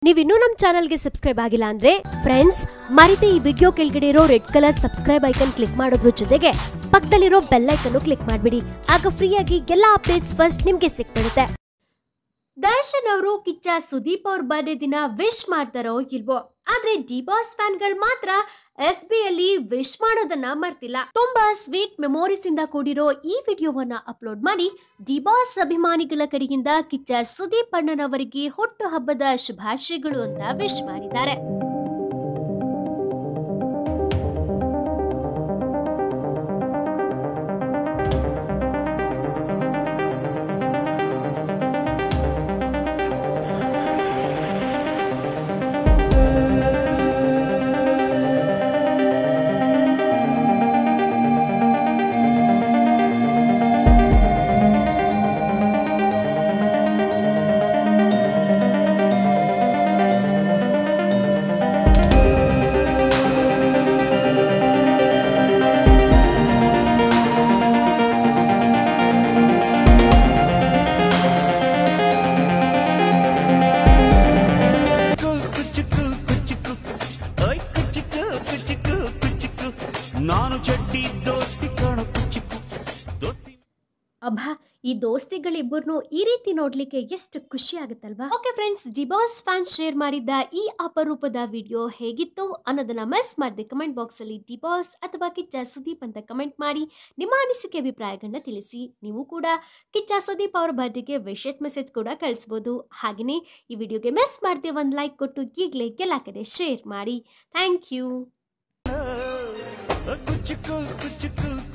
ನೀವಿನ್ನೂ ನಮ್ಮ ಚಾನಲ್ಗೆ ಸಬ್ಸ್ಕ್ರೈಬ್ ಆಗಿಲ್ಲ ಅಂದ್ರೆ ಫ್ರೆಂಡ್ಸ್ ಮರಿತೆ ಈ ವಿಡಿಯೋ ಕೆಳಗಡೆ ಇರೋ red colour subscribe icon click ಮಾಡೋದ್ರ ಜೊತೆಗೆ ಪಕ್ಕದಲ್ಲಿರೋ ಬೆಲ್ ಐಕನ್ ಕ್ಲಿಕ್ ಮಾಡ್ಬಿಡಿ ಆಗ ಫ್ರೀಯಾಗಿ ಎಲ್ಲಾ ಅಪ್ಡೇಟ್ಸ್ ಫಸ್ಟ್ ನಿಮ್ಗೆ ಸಿಕ್ಬಿಡುತ್ತೆ ದರ್ಶನ್ ಅವರು ಕಿಚ್ಚ ಸುದೀಪ್ ಅವ್ರ ಬರ್ಡೇ ದಿನ ವಿಶ್ ಮಾಡ್ತಾರೋ ಇಲ್ವೋ ಆದ್ರೆ ಡಿ ಬಾಸ್ ಫ್ಯಾನ್ಗಳು ಮಾತ್ರ ಎಫ್ ಬಿ ಅಲ್ಲಿ ವಿಶ್ ಮಾಡೋದನ್ನ ಮರ್ತಿಲ್ಲ ತುಂಬಾ ಸ್ವೀಟ್ ಮೆಮೊರೀಸ್ ಇಂದ ಕೂಡಿರೋ ಈ ವಿಡಿಯೋವನ್ನ ಅಪ್ಲೋಡ್ ಮಾಡಿ ಡಿ ಬಾಸ್ ಅಭಿಮಾನಿಗಳ ಕಡೆಯಿಂದ ಕಿಚ್ಚ ಸುದೀಪ್ ಅಣ್ಣನವರಿಗೆ ಹುಟ್ಟು ಹಬ್ಬದ ಶುಭಾಶಯಗಳು ಅಂತ ವಿಶ್ ಮಾಡಿದ್ದಾರೆ ಕುಚುಕು ಕುಚುಕು ಓಯ್ ಕುಚುಕು ಕುಚುಕು ಕುಚುಕು ನಾನು ಚಡ್ಡಿ ದೋಸ್ತಿ ಕಾಣು ಕುಚುಕು ದೋಸ್ತಿ ಅಬ್ಬಾ ಈ ದೋಸ್ತಿಗಳಿಬ್ಬರನ್ನು ಈ ರೀತಿ ನೋಡ್ಲಿಕ್ಕೆ ಎಷ್ಟು ಖುಷಿ ಆಗುತ್ತಲ್ವಾ okay friends D Boss fans share ಮಾಡಿದ್ದ ಈ ಅಪರೂಪದ ವಿಡಿಯೋ ಹೇಗಿತ್ತು ಅನ್ನೋದನ್ನ ಮಿಸ್ ಮಾಡದೆ ಕಮೆಂಟ್ ಬಾಕ್ಸ್ ಅಲ್ಲಿ ಡಿಬಾಸ್ ಅಥವಾ ಕಿಚ್ಚ ಸುದೀಪ್ ಅಂತ ಕಮೆಂಟ್ ಮಾಡಿ ನಿಮ್ಮ ಅನಿಸಿಕೆ ಅಭಿಪ್ರಾಯಗಳನ್ನ ತಿಳಿಸಿ ನೀವು ಕೂಡ ಕಿಚ್ಚ ಸುದೀಪ್ ಅವ್ರ ಬರ್ತ್ಡೇಗೆ ವಿಶೇಷ ಮೆಸೇಜ್ ಕೂಡ ಕಳಿಸ್ಬೋದು ಹಾಗೆಯೇ ಈ ವಿಡಿಯೋಗೆ ಮಿಸ್ ಮಾಡದೆ ಒಂದು ಲೈಕ್ ಕೊಟ್ಟು ಈಗಲೇ ಎಲ್ಲ ಕಡೆ ಶೇರ್ ಮಾಡಿ ಥ್ಯಾಂಕ್ ಯು ಕುಚುಕು ಕುಚುಕು